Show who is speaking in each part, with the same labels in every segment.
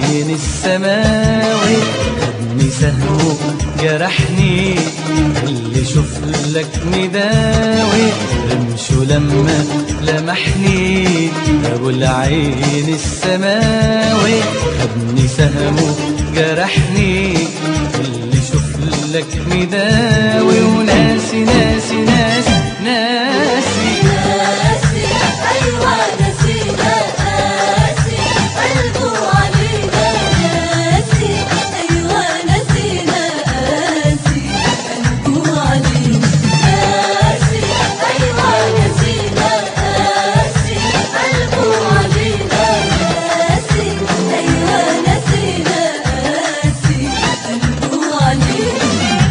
Speaker 1: العين السماوي خدني سهمه جرحني اللي شوف لك نداوي رمشه لما لمحني ابو العين السماوي خدني سهمه جرحني اللي شوف لك نداوي وناسي ناسي ناسي ناسي
Speaker 2: ناسي أيوة نسينا ناسي قلبه علينا ناسي أيوة نسينا ناسي قلبه علينا ناسي أيوة نسينا ناسي قلبه علينا ناسي أيوة نسينا ناسي قلبه علينا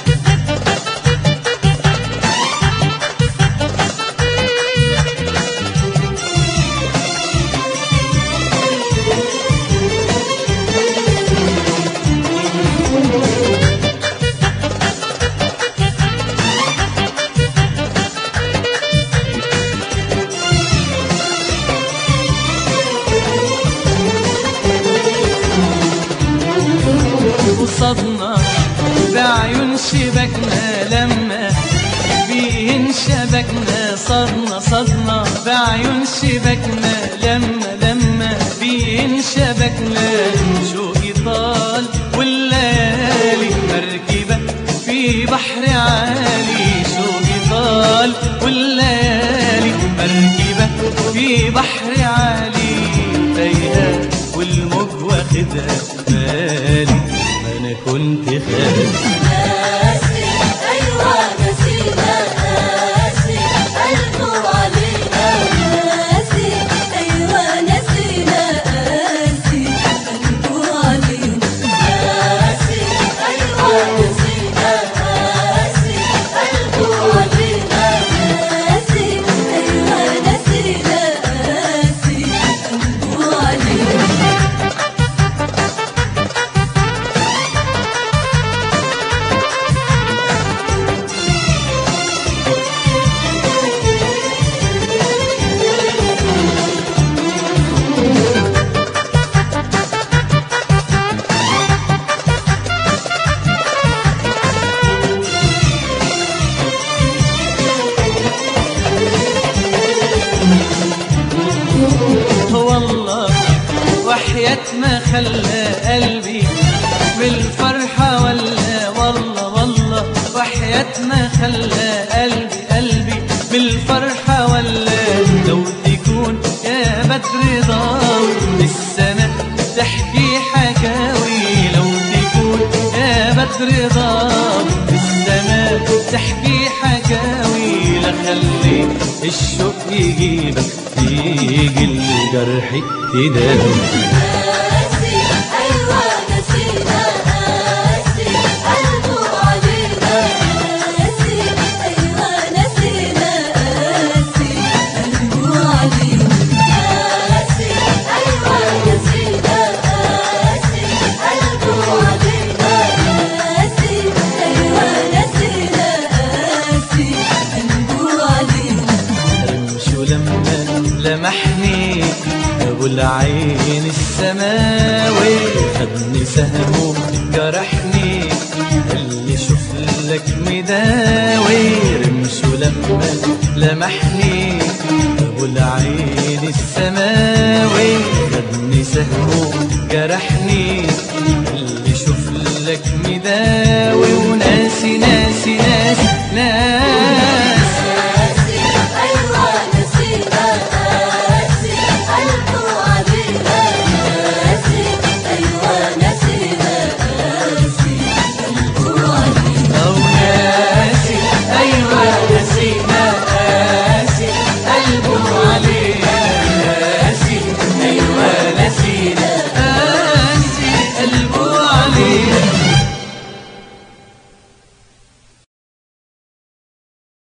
Speaker 1: وصدنا بعيون شبكنا لما بيهن شبكنا صدنا صدنا بعيون شبكنا لما لما بيهن شبكنا شوقي طال والليالي مركبة في بحر عالي شوقي طال والليالي مركبة في بحر عالي تايهة والموج واخدها بالي ما انا كنت خالي
Speaker 2: ناسي أيوة نسينا ناسي قلبه علينا ناسي أيوة نسينا ناسي قلبه علينا ناسي أيوة نسينا ناسي قلبه علينا ناسي أيوة نسينا ناسي قلبه علينا
Speaker 1: والله وحياة ما خلى قلبي بالفرحة ولا والله والله وحياة ما خلى قلبي قلبي بالفرحة ولا لو تكون يا بدر ضاوي السنة تحكي حكاوي لو تكون يا بدر ضاوي السماء تحكي حكاوي لخلي الشوق يجيبك تيجي الجرح تداوي
Speaker 2: ناسي أيوة نسينا ناسي قلبه علينا ناسي أيوة نسينا ناسي قلبه علينا ناسي أيوة نسينا ناسي قلبه علينا ناسي أيوة نسينا ناسي قلبه علينا
Speaker 1: رمشه لما لمحني ابو العين السماوي خدني سهمه جرحني اللي شوف لك مداوي رمشه لما لمحني ابو العين السماوي